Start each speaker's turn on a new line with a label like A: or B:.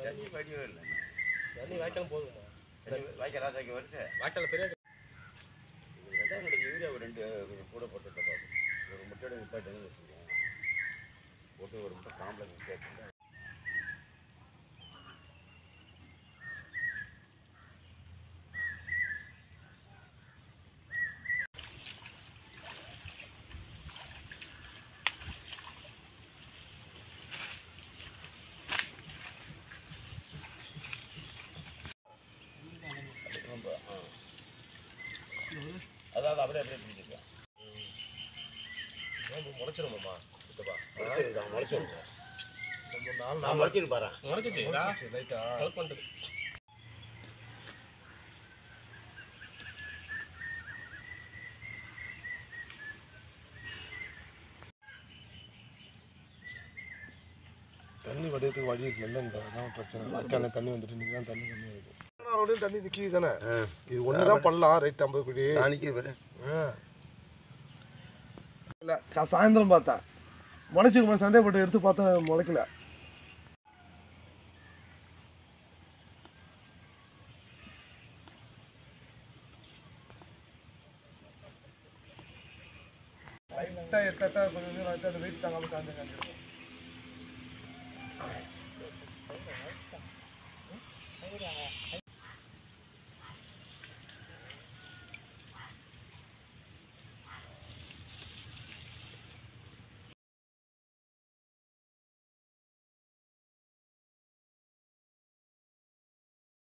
A: தண்ணி வடிவே இல்லை
B: தண்ணி வாய்க்காலும் போதுமா
A: வாய்க்க ராசாய்க்கு வருது
B: வாய்க்கால பெரிய
A: ரெண்டாயிரம் கிடையாது யூரியா ஒரு ரெண்டு கொஞ்சம் கூட போட்டு தப்பாது ஒரு முட்டையோட நிப்பாட்டுன்னு வச்சுக்கோங்க போட்டு ஒரு முட்டை காம்ப்ளெக்ஸ் கேட்டு ரொம்ப ஆ அதாவது அப்படியே அப்படியே பிடிச்சிருக்கேன்
B: முளைச்சிருமாம்மா சித்தப்பா
A: முளைச்சிருக்கேன் முளைச்சிருக்கேன்
B: ரொம்ப நாள்
A: நான் முளைச்சிரு பாரு
B: முளைச்சிச்சு லைட்டா ஹெல்ப் பண்ணுறது
C: தண்ணி வடியத்துக்கு வழி இருக்குல்ல இந்த அதான் பிரச்சனை வாய்க்கால தண்ணி வந்துட்டு இன்னைக்கு தான் தண்ணி கம்மியாக இருக்குது தண்ணி நிற்கிது தானே இது ஒன்று தான் பண்ணலாம் ரைட் ஐம்பது கோடி
A: நான் நிற்கிது பாரு
C: இல்லை நான் சாயந்தரம் பார்த்தேன் முளைச்சிக்கு சந்தேகப்பட்டு எடுத்து பார்த்தேன் முளைக்கல லைட்டாக எட்டாட்டா கொஞ்சம் லைட்டாக அந்த வெயிட் தாங்காமல் சாயந்தரம் காஞ்சிருக்கும்